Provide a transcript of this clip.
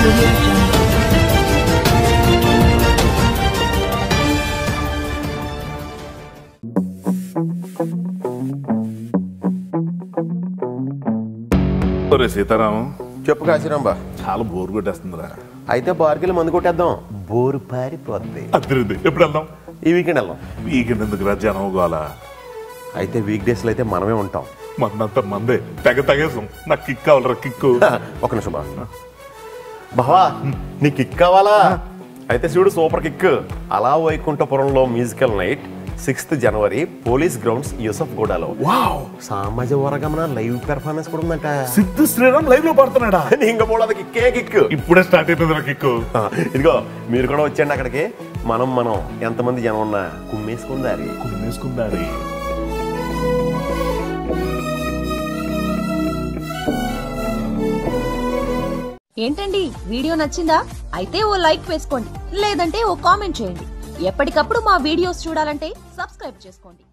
audio jungle. ఒరే సీతారామం చెప్పు కాశీరాంబా చాలా బోర్ కొట్టేస్తుందిరా అయితే బార్కెళ్ళి మందు కొట్టేద్దాం బోరు పారిపోద్ది అద్దరింది ఎప్పుడు వెళ్దాం ఈ వీకెండ్ వెళ్దాం వీకెండ్ ఎందుకు రా జనం గోల అయితే వీక్ డేస్లో అయితే మనమే ఉంటాం మందంతా మందే తెగ తెగేసాం నాకు కిక్ కావాలరా కిక్కు ఒక నిమిషం బా బావా నీ కిక్ కావాలా అయితే చూడు super kick Ala Vaikunthapurramuloo musical night sixth January police grounds Yousuf గూడాలో wow Samaja Varagamana live performance కూడా ఉందంట సిద్ధు శ్రీరామ్ లైవ్ లో పడుతున్నాడా ఇంక పోలేదు కిక్కే కిక్ ఇప్పుడే స్టార్ట్ అయిపోయింది రా కిక్కు ఆ, ఇదిగో మీరు కూడా వచ్చండి అక్కడికి మనం మనం ఎంతమంది జనం ఉన్నా కుమ్మేసుకుందారి కుమ్మేసుకుందారి ఏంటండి వీడియో నచ్చిందా అయితే ఓ లైక్ వేసుకోండి లేదంటే ఓ కామెంట్ చేయండి ఎప్పటికప్పుడు మా వీడియోస్ చూడాలంటే సబ్స్క్రైబ్ చేసుకోండి